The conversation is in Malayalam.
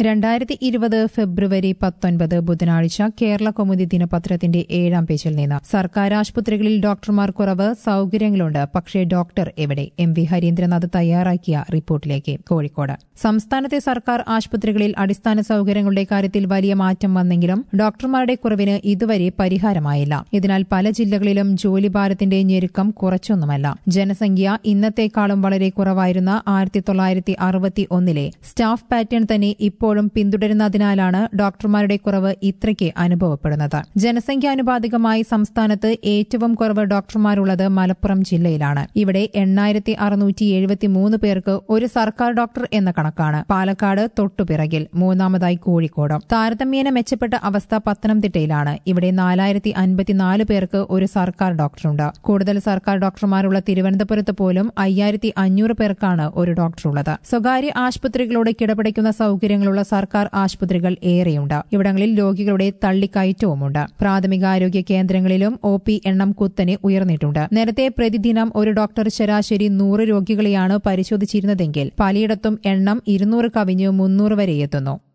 രണ്ടായിരത്തി ഇരുപത് ഫെബ്രുവരി പത്തൊൻപത് ബുധനാഴ്ച കേരള കൗമുദി ദിനപത്രത്തിന്റെ ഏഴാം പേജിൽ നിന്ന് സർക്കാർ ആശുപത്രികളിൽ ഡോക്ടർമാർ കുറവ് സൌകര്യങ്ങളുണ്ട് പക്ഷേ ഡോക്ടർ എവിടെ എം വി ഹരീന്ദ്രനാഥ് തയ്യാറാക്കിയ റിപ്പോർട്ടിലേക്ക് കോഴിക്കോട് സംസ്ഥാനത്തെ സർക്കാർ ആശുപത്രികളിൽ അടിസ്ഥാന സൌകര്യങ്ങളുടെ കാര്യത്തിൽ വലിയ മാറ്റം വന്നെങ്കിലും ഡോക്ടർമാരുടെ കുറവിന് ഇതുവരെ പരിഹാരമായില്ല ഇതിനാൽ പല ജില്ലകളിലും ജോലിഭാരത്തിന്റെ ഞെരുക്കം കുറച്ചൊന്നുമല്ല ജനസംഖ്യ ഇന്നത്തെക്കാളും വളരെ കുറവായിരുന്ന ആയിരത്തി തൊള്ളായിരത്തി അറുപത്തി ഒന്നിലെ സ്റ്റാഫ് പാറ്റേൺ തന്നെ ഇപ്പോഴും പിന്തുടരുന്നതിനാലാണ് ഡോക്ടർമാരുടെ കുറവ് ഇത്രയ്ക്ക് അനുഭവപ്പെടുന്നത് ജനസംഖ്യാനുപാതികമായി സംസ്ഥാനത്ത് ഏറ്റവും കുറവ് ഡോക്ടർമാരുള്ളത് മലപ്പുറം ജില്ലയിലാണ് ഇവിടെ എണ്ണായിരത്തി അറുന്നൂറ്റി എഴുപത്തിമൂന്ന് പേർക്ക് ഒരു സർക്കാർ ഡോക്ടർ എന്ന കണക്കാണ് പാലക്കാട് തൊട്ടുപിറകിൽ മൂന്നാമതായി കോഴിക്കോട് താരതമ്യേന മെച്ചപ്പെട്ട അവസ്ഥ പത്തനംതിട്ടയിലാണ് ഇവിടെ നാലായിരത്തി അൻപത്തിനാല് പേർക്ക് ഒരു സർക്കാർ ഡോക്ടറുണ്ട് കൂടുതൽ സർക്കാർ ഡോക്ടർമാരുള്ള തിരുവനന്തപുരത്ത് പോലും അയ്യായിരത്തി അഞ്ഞൂറ് പേർക്കാണ് ഒരു ഡോക്ടറുള്ളത് സ്വകാര്യ ആശുപത്രികളോട് കിടപിടിക്കുന്ന സൌകര്യങ്ങളുള്ള സർക്കാർ ആശുപത്രികൾ ഏറെയുണ്ട് ഇവിടങ്ങളിൽ രോഗികളുടെ തള്ളിക്കയറ്റവുമുണ്ട് പ്രാഥമികാരോഗ്യ കേന്ദ്രങ്ങളിലും ഒ പി എണ്ണം കുത്തനെ ഉയർന്നിട്ടുണ്ട് നേരത്തെ പ്രതിദിനം ഒരു ഡോക്ടർ ശരാശരി നൂറ് രോഗികളെയാണ് പരിശോധിച്ചിരുന്നതെങ്കിൽ പലയിടത്തും എണ്ണം ഇരുന്നൂറ് കവിഞ്ഞ് മുന്നൂറ് വരെ എത്തുന്നു